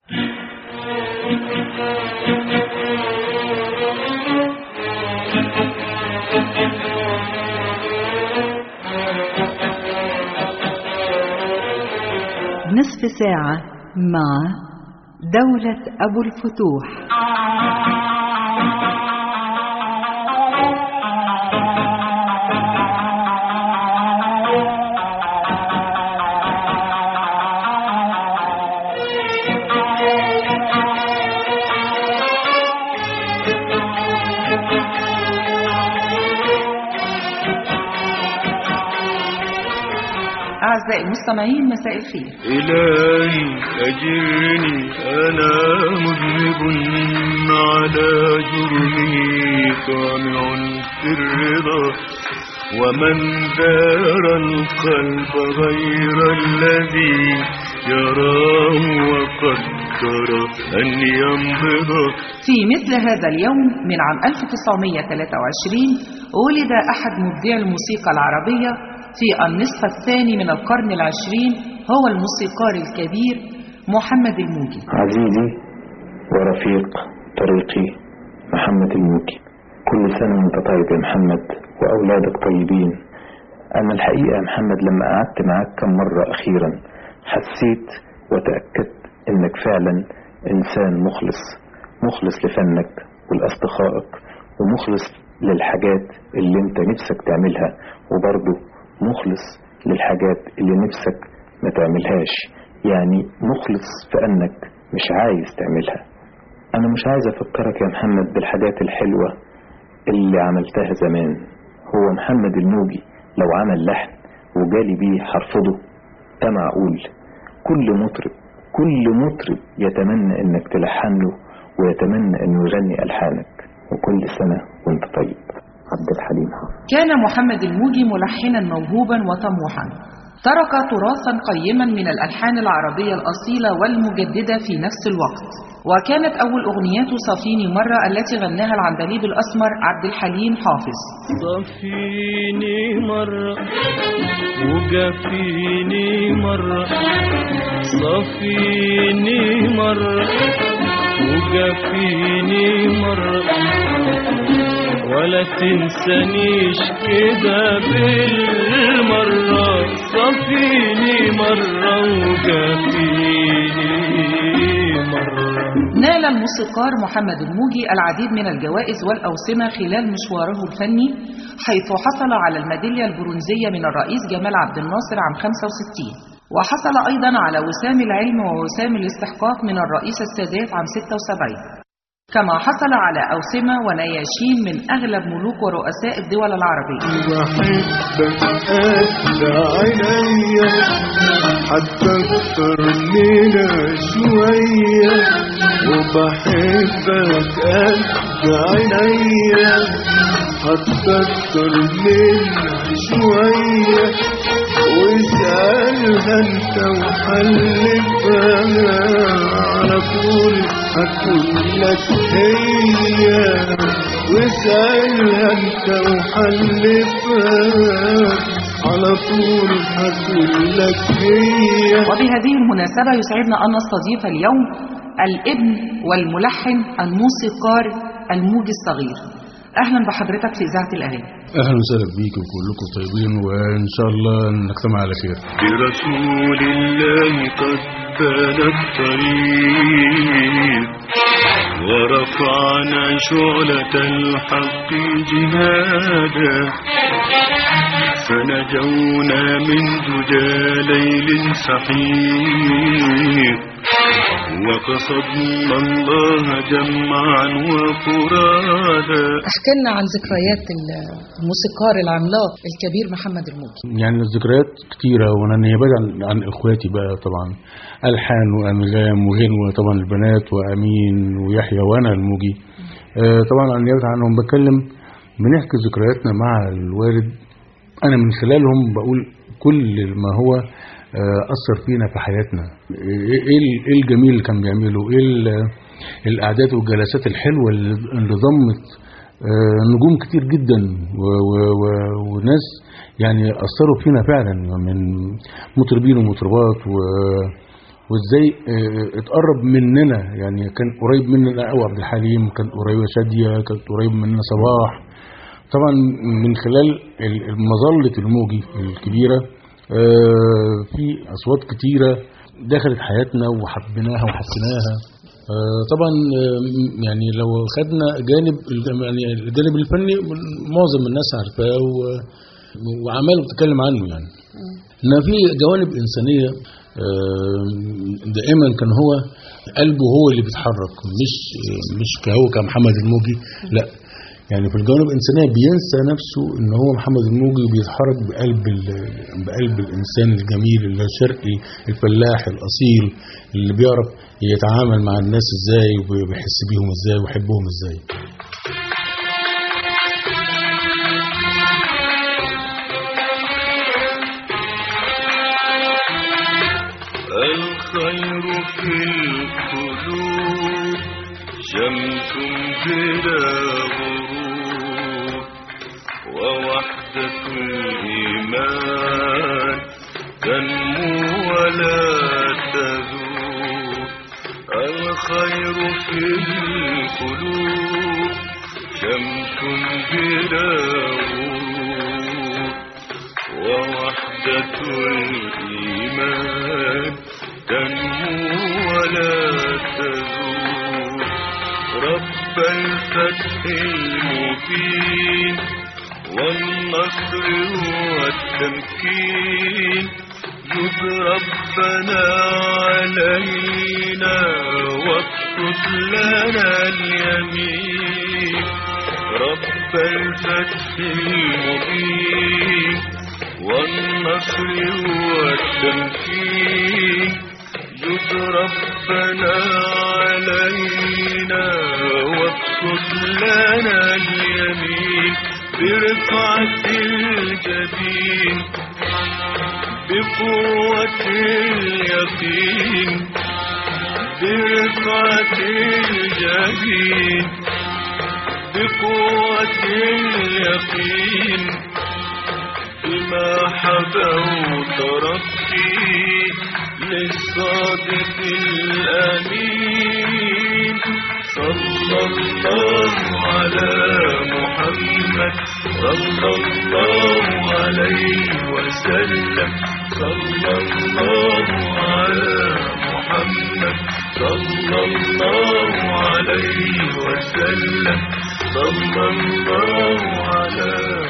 نصف ساعة مع دولة أبو الفتوح أعزائي المستمعين مساء الخير إلهي أجرني أنا مذنب على جرمي طامع في الرضا ومن دار القلب غير الذي يراه وقدر أن ينبض في مثل هذا اليوم من عام 1923 ولد أحد مبدعي الموسيقى العربية في النصف الثاني من القرن العشرين هو الموسيقار الكبير محمد الموجي عزيزي ورفيق طريقي محمد الموجي كل سنة وانت طيب يا محمد وأولادك طيبين أنا الحقيقة يا محمد لما قعدت معاك كم مرة أخيرا حسيت وتأكدت إنك فعلا إنسان مخلص مخلص لفنك ولأصدقائك ومخلص للحاجات اللي انت نفسك تعملها وبرضه مخلص للحاجات اللي نفسك ما تعملهاش يعني مخلص في انك مش عايز تعملها انا مش عايز افكرك يا محمد بالحاجات الحلوة اللي عملتها زمان هو محمد الموجي لو عمل لحن وجالي بيه هرفضه ده معقول كل مطرب كل مطرب يتمنى انك تلحن له ويتمنى انه يغني الحانك وكل سنة وانت طيب عبد الحليم حافظ كان محمد الموجي ملحنا موهوبا وطموحا ترك تراثا قيما من الألحان العربية الأصيلة والمجددة في نفس الوقت وكانت أول أغنياته صفيني مرة التي غناها العندليب الأسمر عبد الحليم حافظ صفيني مرة وجفيني مرة صفيني مرة وجفيني مرة ولا تنسانيش كده بالمرة صفيني مرة وجفيني مرة نال الموسيقار محمد الموجي العديد من الجوائز والأوسمة خلال مشواره الفني حيث حصل على الميدالية البرونزية من الرئيس جمال عبد الناصر عام 65 وحصل أيضا على وسام العلم ووسام الاستحقاق من الرئيس السادات عام 76 كما حصل على أوسمة ونياشين من أغلب ملوك ورؤساء الدول العربية بحبك قد عينيا حتى اكتر منها شوية وبحبك قد عينيا حتى اكتر منها شوية واسألها انت وحلفها على طول هتقول لك هي واسألها انت وحلفها على طول هتقول لك هي وبهذه المناسبة يسعدنا أن نستضيف اليوم الابن والملحن الموسيقار الموجي الصغير أهلا بحضرتك في إذاعة الأغاني اهلا وسهلا بيكم كلكم طيبين وان شاء الله نجتمع على خير برسول الله قد بان الطريق ورفعنا شعلة الحق جهادا فنجونا من دجى ليل سحيق وقصدنا الله جمعا وفرادا احكي لنا عن ذكريات الموسيقار العملاق الكبير محمد الموجي يعني الذكريات كتيرة وانا نيابات عن, عن اخواتي بقى طبعا الحان وانغام وغنوة طبعا البنات وامين ويحيى وانا الموجي آه طبعا عن نيابة عنهم بتكلم بنحكي ذكرياتنا مع الوالد انا من خلالهم بقول كل ما هو آه، اثر فينا في حياتنا ايه إيه- إيه الجميل اللي كان بيعمله ايه ال- الاعداد والجلسات الحلوه اللي اللي ضمت آه، نجوم كتير جدا و- و- و- وناس يعني اثروا فينا فعلا من مطربين ومطربات و وازاي آه، اتقرب مننا يعني كان قريب مننا قوي عبد الحليم كان قريب شاديه كانت قريب مننا صباح طبعا من خلال ال- مظله الموجي الكبيره آه، في اصوات كتيره دخلت حياتنا وحبيناها وحسيناها آه، طبعا آه، م- يعني لو خدنا جانب ال- يعني الجانب الفني معظم الناس عارفاه و- وعماله بتتكلم عنه يعني انما في جوانب انسانيه آه، دائما كان هو قلبه هو اللي بيتحرك مش مش كهو كمحمد الموجي لا يعني في الجوانب الانسانيه بينسى نفسه ان هو محمد الموجي بيتحرك بقلب ال- بقلب الانسان الجميل الشرقي الفلاح الاصيل اللي بيعرف يتعامل مع الناس ازاي وبيحس بيهم ازاي ويحبهم ازاي الخير في القلوب شمس بلا غروب ووحدة الإيمان تنمو ولا تذوب الخير في القلوب شمس بلا غروب ووحدة الإيمان تنمو ولا تزول رب الفتح المبين والنصر والتمكين جد ربنا علينا واكتب لنا اليمين رب الفتح المبين والنصر والتمكين جد ربنا علينا واكتب لنا اليمين برفعة الجبين بقوة اليقين برفعة الجبين بقوة اليقين بما حبوت ربي للصادق الأمين صلى الله على محمد صلى الله عليه وسلم صلى الله على محمد صلى الله عليه وسلم صلى الله على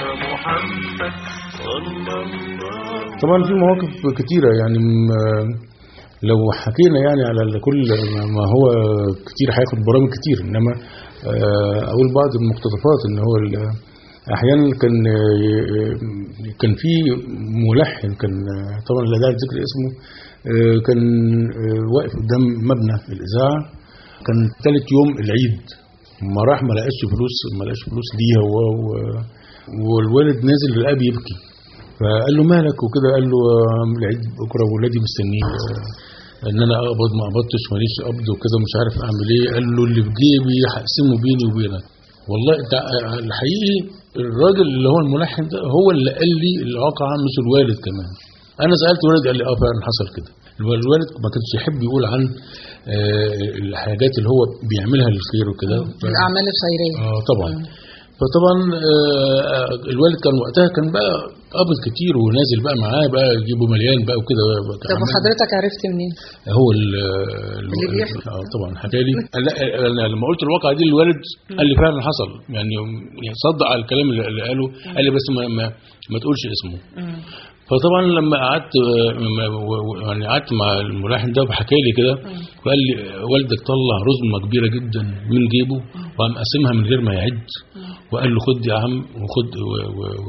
محمد صلى الله طبعا في مواقف كتيرة يعني م- لو حكينا يعني على كل ما هو كتير هياخد برامج كتير انما آه، اقول بعض المقتطفات ان هو ال- احيانا كان آه، كان في ملحن كان آه، طبعا لا داعي لذكر اسمه آه، كان آه، واقف قدام مبنى الاذاعه كان ثالث يوم العيد ما راح ما لقاش فلوس ما لقاش فلوس ليها و- و- والوالد نازل لقاه بيبكي فقال له مالك وكده قال له آه، العيد بكره ولادي مستنيين آه، ان انا اقبض ما قبضتش ماليش قبض وكده مش عارف اعمل ايه قال له اللي في جيبي هقسمه بيني وبينك والله انت آه، الحقيقي الراجل اللي هو الملحن ده هو اللي قال لي الواقع مش الوالد كمان انا سالت والد قال لي اه فعلا حصل كده الوالد ما كانش يحب يقول عن آه، الحاجات اللي هو بيعملها للخير وكده ف- الأعمال الخيرية اه طبعا فطبعا آه، الوالد كان وقتها كان بقى قابض كتير ونازل بقى معاه بقى يجيبه مليان بقى وكده بقى طب وحضرتك عرفت منين؟ هو ال اللي بيحكي. اه طبعا حكى لي لا انا لما قلت الواقعه دي للوالد قال لي فعلا حصل يعني يعني صدق على الكلام اللي اللي قاله قال لي بس ما ما, ما تقولش اسمه فطبعا لما قعدت آه، ما- و- و- يعني قعدت مع الملاحن ده وحكى لي كده وقال لي آه، والدك طلع رزمه كبيره جدا من جيبه وقام قاسمها من غير ما يعد وقال له خد يا عم وخد و و و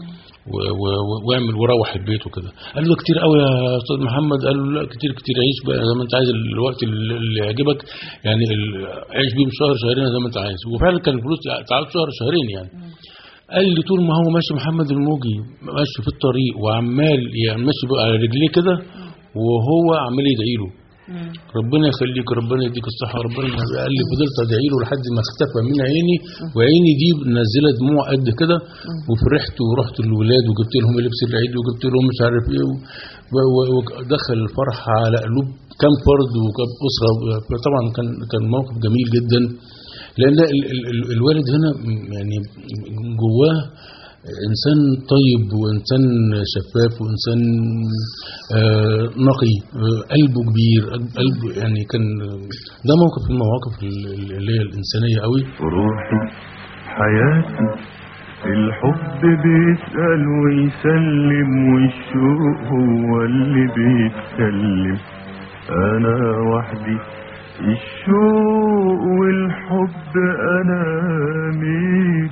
و- و- و- واعمل وروح البيت وكده قال له كتير قوي يا استاذ محمد قال له لا كتير كتير عيش بقى زي ما انت عايز الوقت اللي اللي يعجبك يعني ال- عيش بيه شهر شهرين زي ما انت عايز وفعلا كان الفلوس تعال شهر شهرين يعني قال لي طول ما هو ماشي محمد الموجي ماشي في الطريق وعمال يعني ماشي بقى على رجليه كده وهو عمال يدعي له ربنا يخليك ربنا يديك الصحه ربنا قال لي فضلت ادعي له لحد ما اختفى من عيني وعيني دي منزله دموع قد كده وفرحت ورحت للولاد وجبت لهم لبس العيد وجبت لهم مش عارف ايه و- و- و- ودخل الفرح على قلوب كم فرد وكم اسره فطبعا كان كان موقف جميل جدا لان ال- ال- ال- الوالد هنا يعني جواه انسان طيب وانسان شفاف وانسان آه، نقي آه، قلبه كبير قلبه يعني كان ده موقف من المواقف ال- اللي هي الانسانيه قوي روحي حياتي الحب بيسأل ويسلم والشوق هو اللي بيتكلم أنا وحدي الشوق والحب أنا مين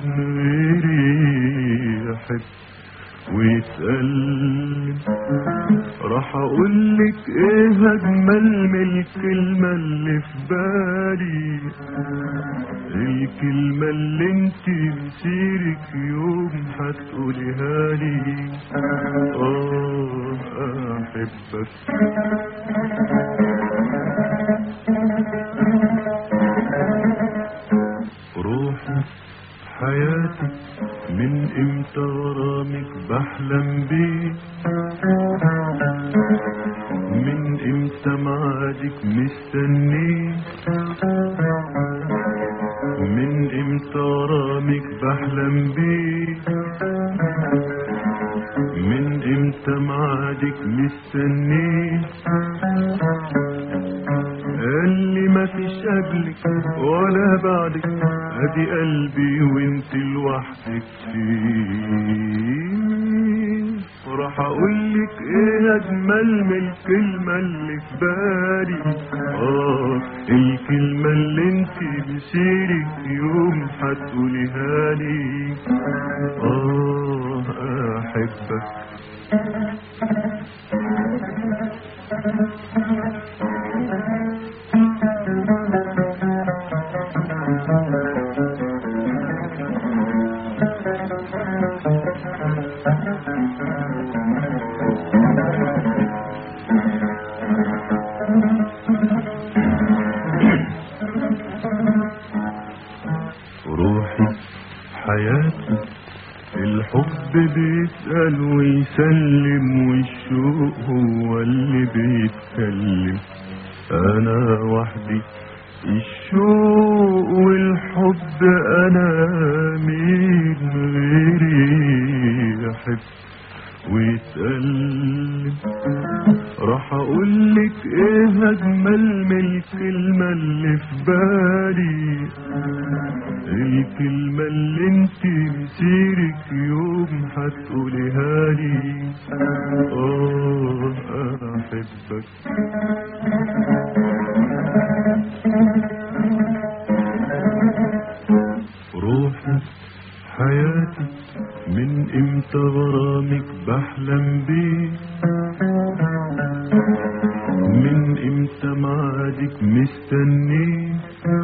غيري أحب ويتألم راح اقولك ايه اجمل من الكلمة اللي في بالي الكلمة اللي انت مسيرك يوم هتقوليها لي اه احبك روحي حياتي من امتى غرامك بحلم بيه من امتى معادك مستنيه من امتى غرامك بحلم بيه من امتى معادك مستنيه قال لي ما فيش قبلك ولا بعدك ادي قلبي وانت لوحدك فيه راح اقولك ايه اجمل من الكلمة اللي في بالي اه الكلمة اللي انت بسيرك يوم هتقوليها لي اه احبك روحي حياتي الحب بيسأل ويسلم والشوق هو اللي بيتكلم أنا وحدي الشوق والحب أنا مين غيري أحب ويتألم راح اقولك ايه اجمل من الكلمة اللي في بالي الكلمة اللي انت مسيرك يوم هتقوليها لي اه احبك روحي حياتي من امتى غرامك بحلم بيه من امتى معادك مستنيه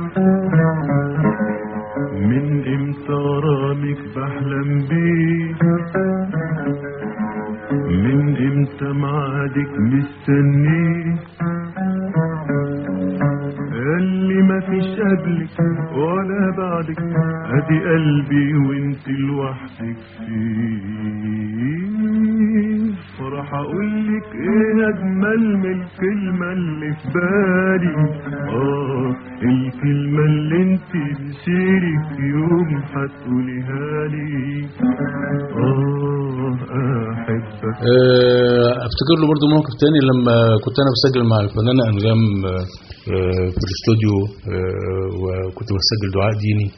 من امتى غرامك بحلم بيه من امتى معادك مستنيه قال لي ما فيش قبلك ولا بعدك ادي قلبي وانت لوحدك فيه راح اقولك ايه اجمل من الكلمة اللي في بالي اه الكلمة اللي انت بسيرك يوم هتقوليها لي اه احبك آه، افتكر له برضو موقف تاني لما كنت انا بسجل مع الفنانه انغام آه، آه، في الاستوديو آه، وكنت بسجل دعاء ديني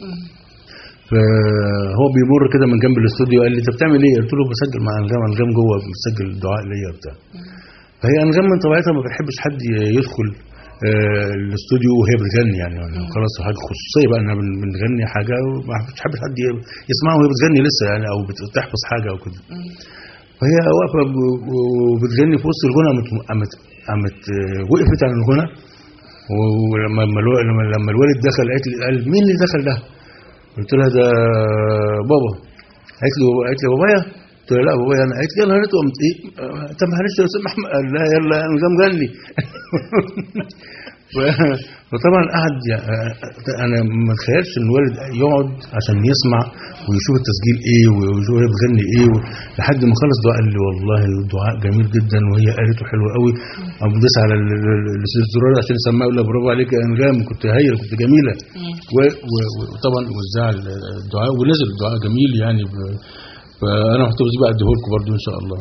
فهو بيمر كده من جنب الاستوديو قال لي انت بتعمل ايه؟ قلت له بسجل مع انغام انغام جوه بتسجل دعاء ليا بتاع فهي انغام من طبيعتها ما بتحبش حد يدخل آه، الاستوديو وهي بتغني يعني يعني خلاص حاجه خصوصيه بقى انها بن- بنغني حاجه وما بتحبش حد ي- يسمعها وهي بتغني لسه يعني او بت- بتحفظ حاجه او كده فهي واقفه ب- وبتغني في وسط الغنى قامت قامت قامت آه، وقفت عن الغنى ولما لما الو- لما لما الوالد دخل قالت لي قال مين اللي دخل ده؟ قلت لها ده بابا قالت لي قالت لي بابايا قلت لها لا بابايا انا قالت لي يلا هات قمت ايه آه، طب معلش يا استاذ محمد قال لا يلا انغام غني ف- فطبعا قعد يع- انا ما اتخيلش ان الوالد يقعد عشان يسمع ويشوف التسجيل ايه ويشوف هي بتغني ايه و- لحد ما خلص دعاء قال لي والله الدعاء جميل جدا وهي قالته حلو قوي قام داس على ال- ال- ال- الزرار عشان يسمعها يقول لها برافو عليك يا انغام كنت هايله كنت جميله و- و- وطبعا وزع الدعاء ونزل الدعاء جميل يعني ب- فانا محتفظ بيه اديه لكم برضه ان شاء الله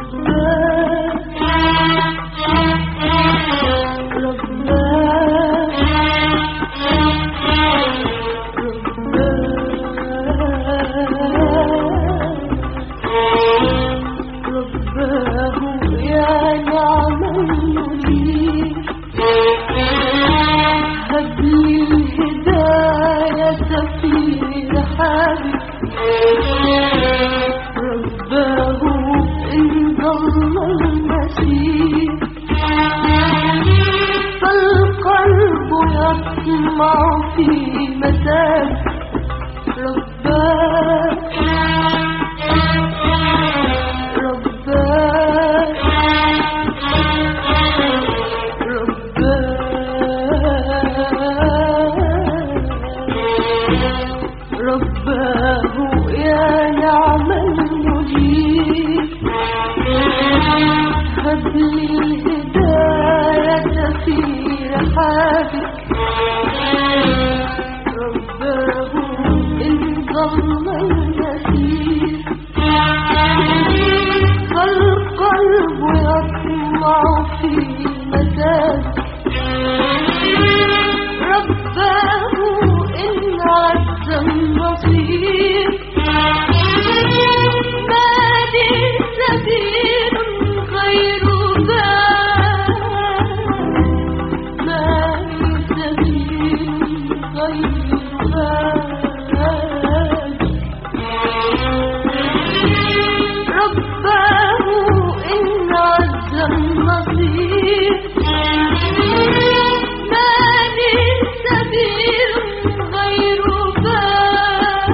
رباه إن ضل المسير فالقلب يطمع في مساك رباه رباه رباه رباه يا نعم المجيب هب لي الهداية في رحابك رباه إن ضل المسير فالقلب يطمع في مساك رباه إن عز النصير ما لي سبيل غير ذاك ما لي سبيل غير ذاك رباه إن عز النصير ما لي سبيل غير ذاك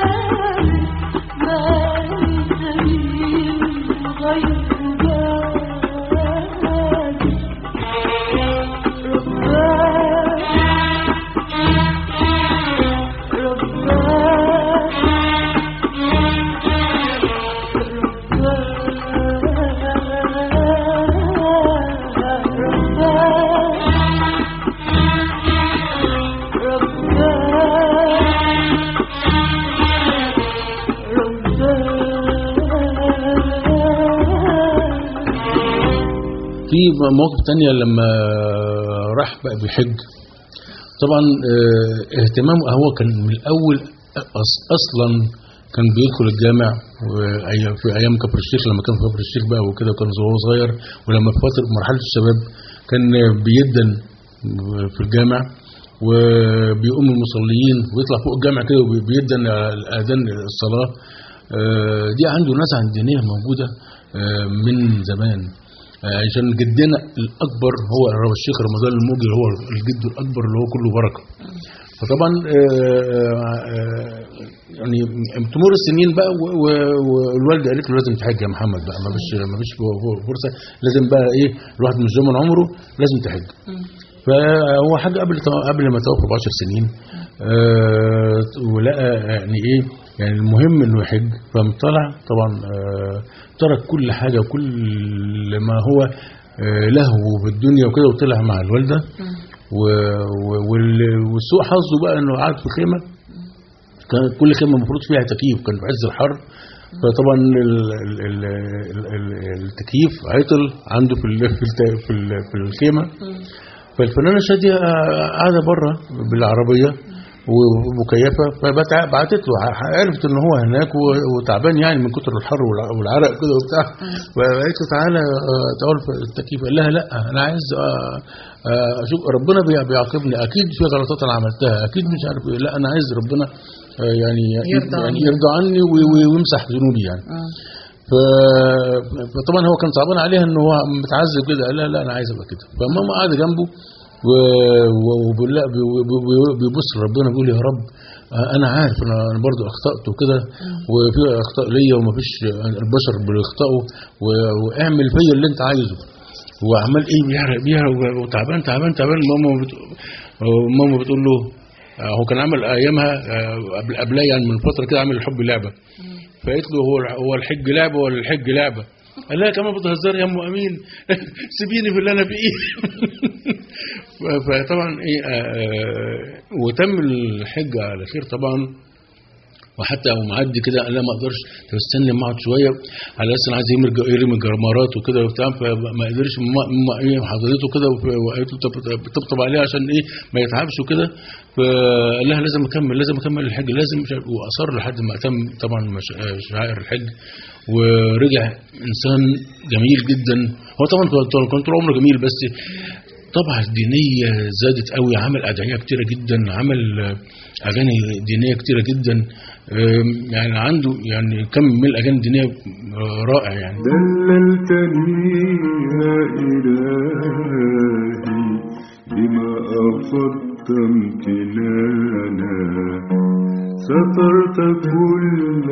ما لي سبيل غير ذاك في مواقف تانية لما راح بقى بيحج طبعا آه، اهتمامه هو كان من الاول أص- اصلا كان بيدخل الجامع وأي- في ايام كفر الشيخ لما كان في كفر الشيخ بقى وكده وكان وهو صغير ولما في فتره مرحله الشباب كان بيدن في الجامع وبيقوم المصلين ويطلع فوق الجامع كده وبيدن الاذان الصلاه آه، دي عنده نزعه دينيه موجوده آه، من زمان آه، عشان جدنا الاكبر هو الرب الشيخ رمضان الموجي اللي هو الجد الاكبر اللي هو كله بركه فطبعا آه، آه، يعني تمر السنين بقى و- و- والوالده قالت له لازم تحج يا محمد بقى ما فيش ما فيش فرصه لازم بقى ايه الواحد مش زمن عمره لازم تحج فهو حج قبل قبل ما توفى ب 10 سنين آه، ولقى يعني ايه يعني المهم انه يحج فقام طلع طبعا آه، ترك كل حاجه وكل ما هو آه، لهو في الدنيا وكده وطلع مع الوالده و- و- وال- والسوء حظه بقى انه قعد في خيمه كان كل خيمه المفروض فيها تكييف كان في عز الحر فطبعا ال- ال- ال- ال- ال- التكييف عطل عنده في ال- في الت- في ال- في الخيمه فالفنانه شاديه قاعده بره بالعربيه ومكيفه فبعتت له عرفت ان هو هناك و- وتعبان يعني من كتر الحر والع- والعرق كده وبتاع فقالت له تعالى آه، تعال في التكييف قال لها لا انا عايز آه، آه، اشوف ربنا بي- بيعاقبني اكيد في غلطات انا عملتها اكيد مش عارف ايه لا انا عايز ربنا آه، يعني يرضى يعني عني. يرضى عني و- و- ويمسح ذنوبي يعني ف- فطبعا هو كان صعبان عليها ان هو متعذب كده قال لها لا انا عايز ابقى كده فماما قاعده جنبه و- و- وبيقول لا بي- بي- بي- بيبص لربنا بيقول يا رب آه، انا عارف انا انا برضو اخطات وكده وفي اخطاء ليا ومفيش البشر بيخطئوا و- واعمل فيا اللي انت عايزه هو عمال ايه بيحرق بيحرق وتعبان تعبان تعبان ماما بت... ماما بتقول له آه، هو كان عمل ايامها آه، قبل قبلها يعني من فتره كده عمل الحب لعبه فقالت له هو هو الحج لعبه ولا الحج لعبه قال لها كمان بتهزري يا ام امين سيبيني في اللي انا فيه ف- فطبعا ايه آه، آه، وتم الحج على خير طبعا وحتى هو معدي كده قال لا ما اقدرش طب استنى ما اقعد شويه على اساس انا عايز يرمي الج- يرمي الجرمارات وكده وبتاع فما قدرش ما ما- ايه حضرته كده وف- وقالت له طب- طب- طبطب عليه عشان ايه ما يتعبش وكده فقال لها لازم اكمل لازم اكمل الحج لازم مش عارف- واصر لحد ما اتم طبعا مش- شعائر الحج ورجع انسان جميل جدا هو طبعا كان- كان طول عمره جميل بس طبعا الدينية زادت قوي عمل أدعية كتيرة جدا عمل آه، أغاني دينية كتيرة جدا آم، يعني عنده يعني كم من الأغاني الدينية آه، رائع يعني دللتني يا إلهي بما أفضت امتنانا سترت كل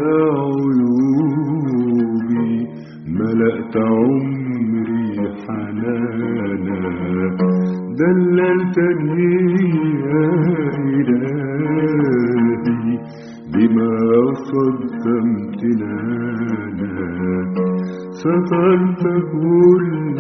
عيوبي ملأت عمري حنانا دللتني يا إلهي بما أفضت امتنانا سترت كل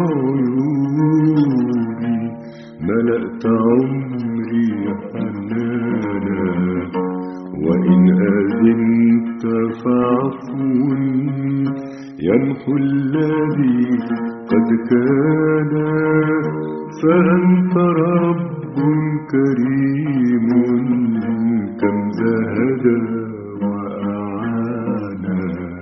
عيوبي ملأت عمري حنانا وإن أذنت فعفو يمحو الذي قد كان فأنت رب كريم كم زهد وأعانا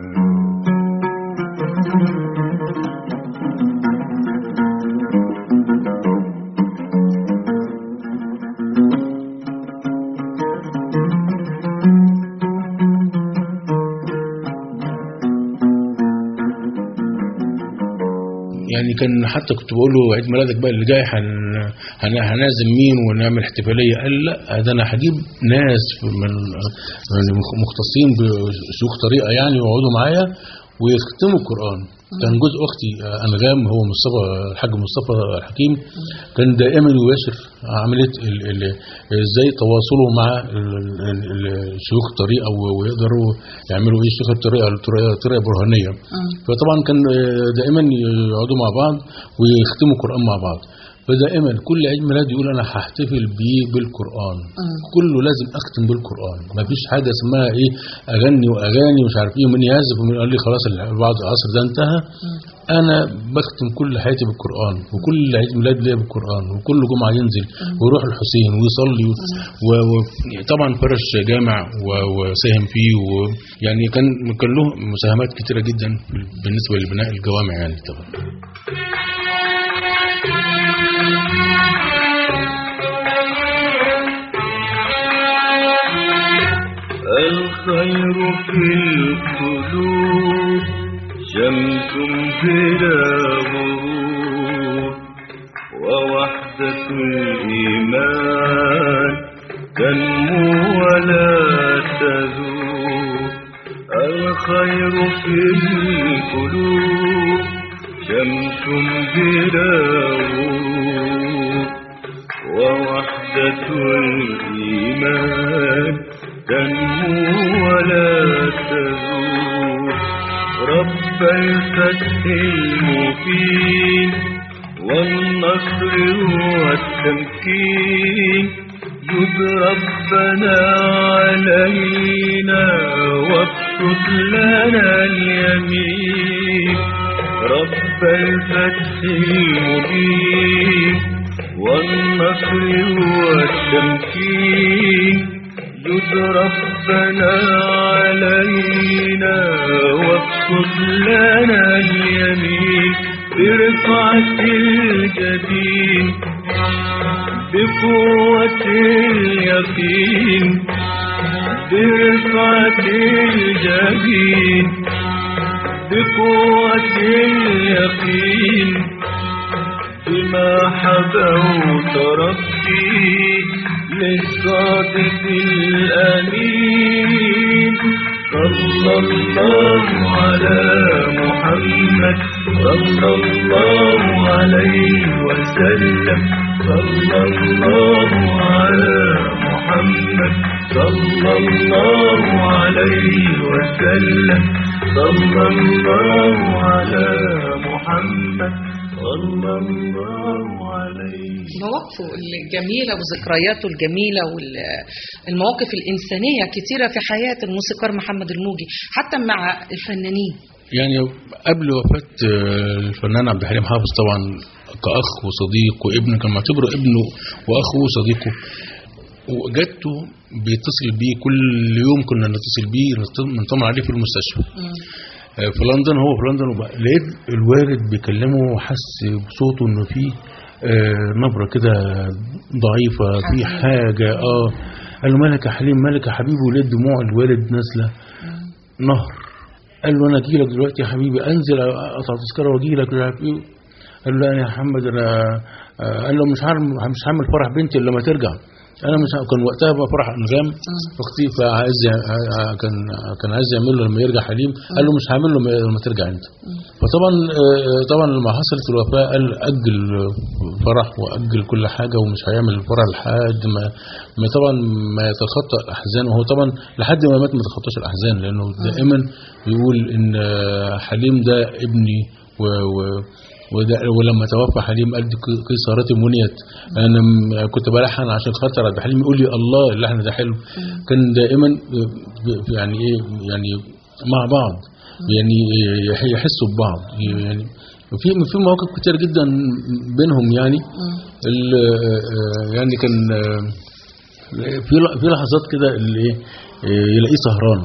يعني كان حتى كنت بقول له عيد ميلادك بقى اللي جاي هن هن- هنعزم مين ونعمل احتفاليه قال لا ده انا هجيب ناس من من مختصين بسلوك طريقه يعني ويقعدوا معايا ويختموا القران كان جوز اختي آه، انغام هو مصطفى الحاج مصطفى الحكيم كان دائما يباشر عمليه ال- ال- ازاي تواصلوا مع ال- ال- ال- شيوخ الطريقه و- ويقدروا يعملوا ايه شيوخ الطريقه الطريقه طريقة برهانيه فطبعا كان آه، دائما يقعدوا مع بعض ويختموا القران مع بعض فدائما كل عيد ميلاد يقول انا هحتفل بيه بالقران كله لازم اختم بالقران ما فيش حاجه اسمها ايه اغني واغاني ومش عارف ايه ومن يعزف ومن قال لي خلاص بعد العصر ده انتهى انا بختم كل حياتي بالقران وكل عيد ميلاد ليا بالقران وكل جمعه ينزل ويروح الحسين ويصلي وطبعا فرش جامع و- وساهم فيه ويعني كان كان له مساهمات كتيره جدا بالنسبه لبناء الجوامع يعني طبعا الخير في القلوب شمس بلا غروب ووحدة الإيمان تنمو ولا تذوب الخير في القلوب شمس بلا غروب ووحدة الإيمان تنمو ولا تزول رب الفتح المبين والنصر والتمكين جد ربنا علينا وابسط لنا اليمين رب الفتح المبين والنصر والتمكين جد ربنا علينا وابسط لنا اليمين برفعة الجبين بقوة اليقين برفعة الجبين بقوة اليقين بما حبوت ربي للصادق الأمين صلى الله على محمد صلى الله عليه وسلم صلى الله على محمد صلى الله عليه وسلم صلى الله على محمد صلى الله عليه مواقفه الجميلة وذكرياته الجميلة والمواقف الإنسانية كتيرة في حياة الموسيقار محمد الموجي حتى مع الفنانين يعني قبل وفاة آه، الفنان عبد الحليم حافظ طبعا كأخ وصديق وابن كان معتبره ابنه وأخوه وصديقه وجدته بيتصل بيه كل يوم كنا نتصل بيه نط- نطمن عليه في المستشفى آه، في لندن هو في لندن وبقى- لقيت الوالد بيكلمه وحس بصوته انه فيه آه، نبره كده ضعيفه في حاجه اه قال له مالك يا حليم مالك يا حبيبي ولقيت دموع الوالد نازله نهر قال له انا اجي لك دلوقتي يا حبيبي انزل اقطع تذكره واجي لك مش عارف ايه قال له لا يا محمد انا آه، قال له مش هعمل مش هعمل فرح بنتي الا لما ترجع انا مش ه- كان وقتها بقى فرح انغام اختي فعايز ي- ع- كان كان عايز يعمل له لما يرجع حليم قال له مش هعمل له لما- لما ترجع انت فطبعا آه، طبعا لما حصلت الوفاه قال اجل فرح واجل كل حاجه ومش هيعمل الفرح لحد ما ما طبعا ما يتخطى الاحزان وهو طبعا لحد ما مات ما تخطاش الاحزان لانه دائما بيقول ان آه، حليم ده ابني و, و وده ولما توفى حليم قال دي قيصرتي منيت انا م- كنت بلحن عشان خاطر عبد الحليم يقول لي الله اللحن ده حلو كان دائما ب- ب- يعني ايه يعني مع بعض يعني يح- يحسوا ببعض يعني في في مواقف كتير جدا بينهم يعني ال- آه، يعني كان آه، في ل- في لحظات كده اللي ايه آه، يلاقيه سهران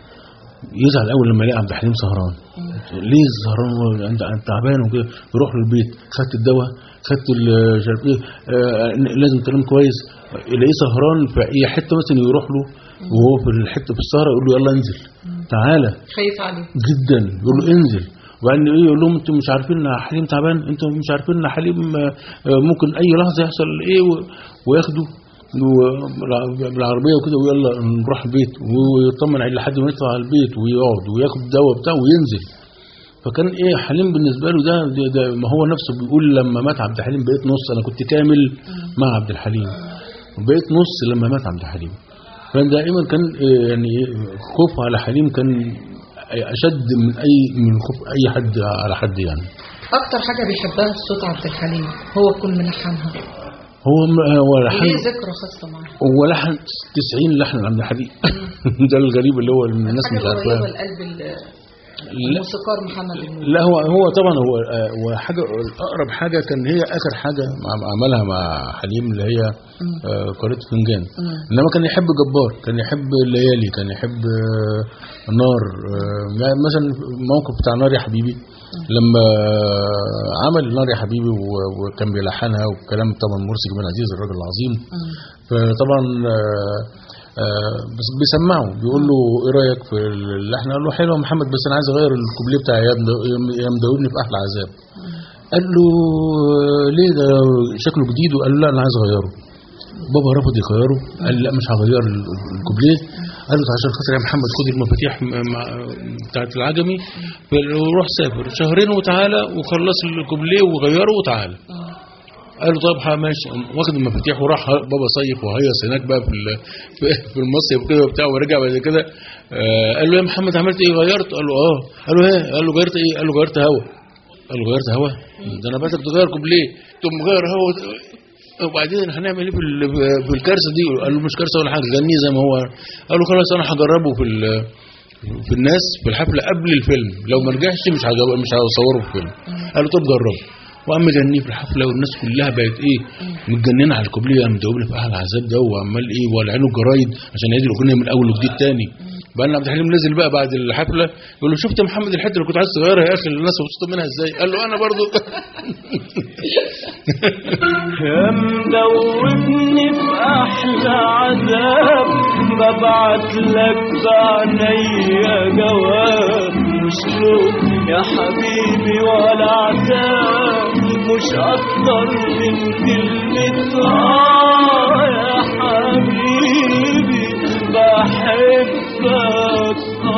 يزعل اول لما يلاقي عبد الحليم سهران ليه سهران هو انت انت تعبان وكده يروح له البيت خدت الدواء خدت ال- مش عارف ايه آه، لازم تنام كويس يلاقيه سهران في اي حته مثلا يروح له وهو في الحته في السهره يقول له يلا انزل تعالى خايف عليه جدا يقول له انزل وبعدين ايه يقول لهم انتوا مش عارفين ان حليم تعبان انتوا مش عارفين ان حليم آه، آه، ممكن اي لحظه يحصل ايه و- وياخده و- بالعربيه وكده ويلا نروح البيت ويطمن عليه لحد ما يطلع على البيت ويقعد وياخد الدواء بتاعه وينزل فكان ايه حليم بالنسبه له ده, ده, ده ما هو نفسه بيقول لما مات عبد الحليم بقيت نص انا كنت كامل مع عبد الحليم وبقيت نص لما مات عبد الحليم كان دائما كان إيه يعني إيه خوفه على حليم كان اشد من اي من خوف اي حد على حد يعني أكتر حاجة بيحبها في صوت عبد الحليم هو كل ملحنها هو هو لحن ليه ذكرى خاصة معاه هو لحن 90 لحن عبد الحليم ده الغريب اللي هو الناس حاجة مش قريبة عارفاه لقلب ال- لا الموسيقار محمد الموجي لا هو هو طبعا هو آه، هو حاجه اقرب حاجه كان هي اخر حاجه مع- عملها مع حليم اللي هي آه، قارئة فنجان انما كان يحب جبار كان يحب الليالي كان يحب آه، نار آه، يعني مثلا موقف بتاع نار يا حبيبي لما عمل نار يا حبيبي و- وكان بيلحنها وكلام طبعا مرسي بن عزيز الراجل العظيم فطبعا آه، آه، بس بيسمعه بيقول له ايه رايك في اللحن قال له حلو يا محمد بس انا عايز اغير الكوبليه بتاع يا مدو- يا مدوبني في احلى عذاب قال له آه، ليه ده شكله جديد وقال له لا انا عايز اغيره بابا رفض يغيره قال لي لا مش هغير ال- الكوبليه قال له عشان خاطر يا محمد خد المفاتيح م- مع- بتاعت العجمي وروح سافر شهرين وتعالى وخلص الكوبليه وغيره وتعالى قال له طيب ها- ماشي قام واخد المفاتيح وراح بابا صيف وهيص هناك بقى في ال- في- في المصيف كده وبتاع ورجع بعد كده آه، قال له يا محمد عملت ايه غيرت قال له اه قال له ايه قال له غيرت ايه قال له غيرت هوا قال له غيرت هوا ده انا بعتك تغير كوبليه تقوم مغير هوا وبعدين هنعمل ايه في ال- في الكارثه دي قال له مش كارثه ولا حاجه غنيه زي ما هو قال له خلاص انا هجربه في ال- في الناس في الحفله قبل الفيلم لو ما رجعش مش هجرب مش هصوره في الفيلم قال له طب جربه وقام مغنيه في الحفله والناس كلها بقت ايه متجننه على الكوبليه قام مدوبنا في اهل العذاب ده وعمال ايه ولعينه الجرايد عشان يعيد الاغنيه من اول وجديد تاني بقى عبد الحليم نزل بقى بعد الحفله يقول له شفت يا محمد الحته اللي كنت عايز تغيرها يا اخي الناس مبسوطه منها ازاي قال له انا برضو يا مدوبني في احلى عذاب ببعت لك بعنيا جواب مش لوم يا حبيبي ولا عتاب مش اكتر من كلمة اه يا حبيبي بحبك اه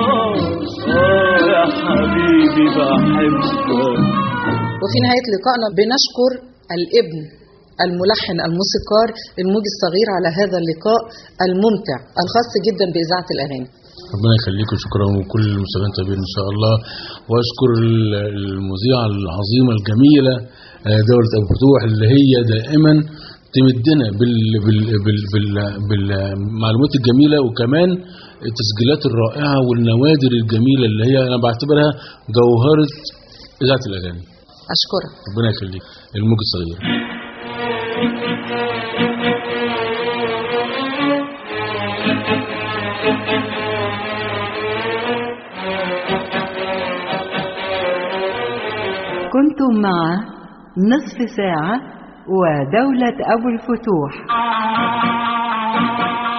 وفي نهاية لقائنا بنشكر الابن الملحن الموسيقار الموجي الصغير على هذا اللقاء الممتع الخاص جدا بإذاعة الأغاني ربنا يخليكم شكرا وكل المستمعين طيبين ان شاء الله واشكر ال- المذيعه العظيمه الجميله آه، دوله ابو فتوح اللي هي دائما تمدنا بال بال بال بال بالمعلومات الجميله وكمان التسجيلات الرائعه والنوادر الجميله اللي هي انا بعتبرها جوهره اذاعه الاغاني أشكرك ربنا يخليك الموج الصغير كنتم مع نصف ساعة ودولة أبو الفتوح